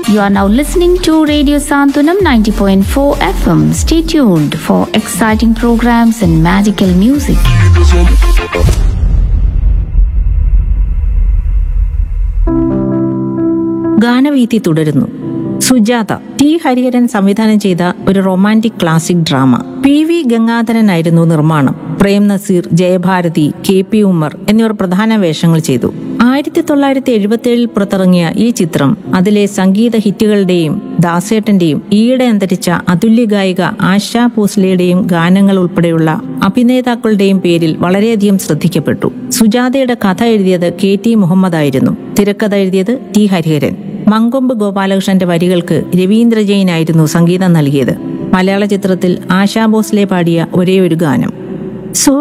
You are now listening to Radio Santunam 90.4 FM. Stay tuned for exciting programs and magical music. ഗാനവീതി തുടരുന്നു Sujatha T Hariharan സംവിധാനം ചെയ്ത ഒരു romantic classic drama P V ഗംഗാധരനായിരുന്നു നിർമ്മാണം Prem Nazir Jayabharathi K P Ummer എന്നിവർ പ്രധാന വേഷങ്ങൾ ചെയ്തു ആയിരത്തി തൊള്ളായിരത്തി എഴുപത്തിയേഴിൽ പുറത്തിറങ്ങിയ ഈ ചിത്രം അതിലെ സംഗീത ഹിറ്റുകളുടെയും ദാസേട്ടന്റെയും ഈയിടെ അന്തരിച്ച അതുല്യ ഗായിക ആശാ ഭോസ്ലെയുടെയും ഗാനങ്ങൾ ഉൾപ്പെടെയുള്ള അഭിനേതാക്കളുടെയും പേരിൽ വളരെയധികം ശ്രദ്ധിക്കപ്പെട്ടു സുജാതയുടെ കഥ എഴുതിയത് കെ ടി മുഹമ്മദ് ആയിരുന്നു തിരക്കഥ എഴുതിയത് ടി ഹരിഹരൻ മങ്കൊമ്പ് ഗോപാലകൃഷ്ണന്റെ വരികൾക്ക് രവീന്ദ്ര ജെയിൻ ആയിരുന്നു സംഗീതം നൽകിയത് മലയാള ചിത്രത്തിൽ ആശാ ഭോസ്ലെ പാടിയ ഒരേ ഒരു ഗാനം